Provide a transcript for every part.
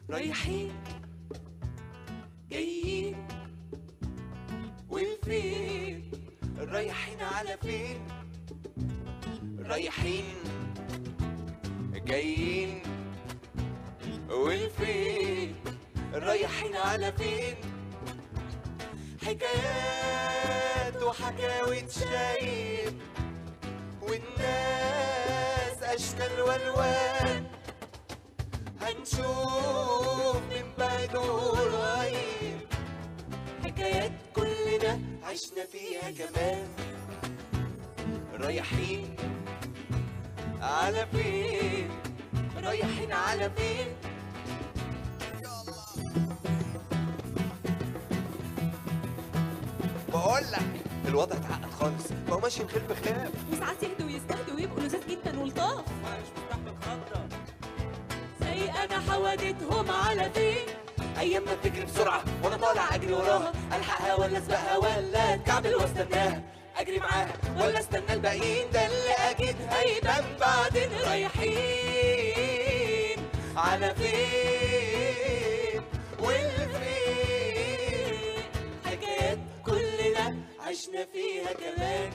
رايحين جايين والفين رايحين على فين رايحين جايين والفين رايحين على فين حكايات وحكاوي شايب والناس اشكال والوان هنشوف من بعد قريب حكايات كلنا عشنا فيها كمان رايحين على فين رايحين على فين بقول لك الوضع اتعقد خالص ما هو ماشي بخير بخلاف وساعات يهدوا ويستهدوا ويبقوا لذاذ جدا ولطاف مش مستحمل خطرة زي انا حوادتهم على فين ايام ما بتجري بسرعه وانا طالع اجري وراها الحقها ولا اسبقها ولا اتكعبل واستناها اجري معاها ولا استنى الباقيين ده اللي اكيد هيبان بعدين رايحين على فين والفين حكايات كلنا عشنا فيها كمان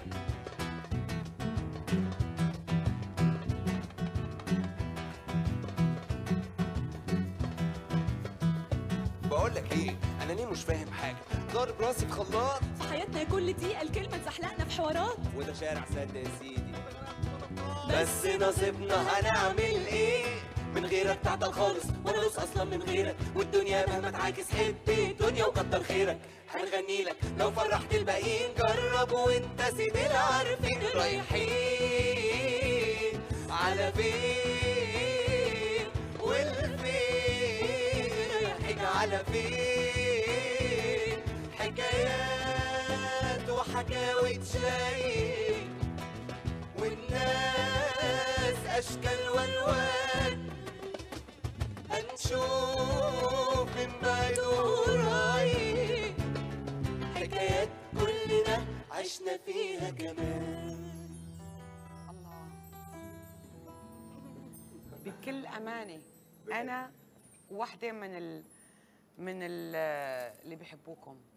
بقول لك ايه انا ليه مش فاهم حاجه ضارب راسي في خلاط في حياتنا كل دقيقة الكلمة تزحلقنا في حوارات وده شارع سد يا سيدي بس نصيبنا هنعمل ايه من غيرك تعطل خالص وانا لوس اصلا من غيرك والدنيا مهما تعاكس حبي دنيا وكتر خيرك هنغني لك لو فرحت الباقيين جرب وانت سيد العارفين رايحين على فين والفين رايحين على فين حكايات وحكاوي تشايل والناس اشكال والوان هنشوف من بعيد قريب حكايات كلنا عشنا فيها كمان بكل امانه انا واحده من ال من ال اللي بيحبوكم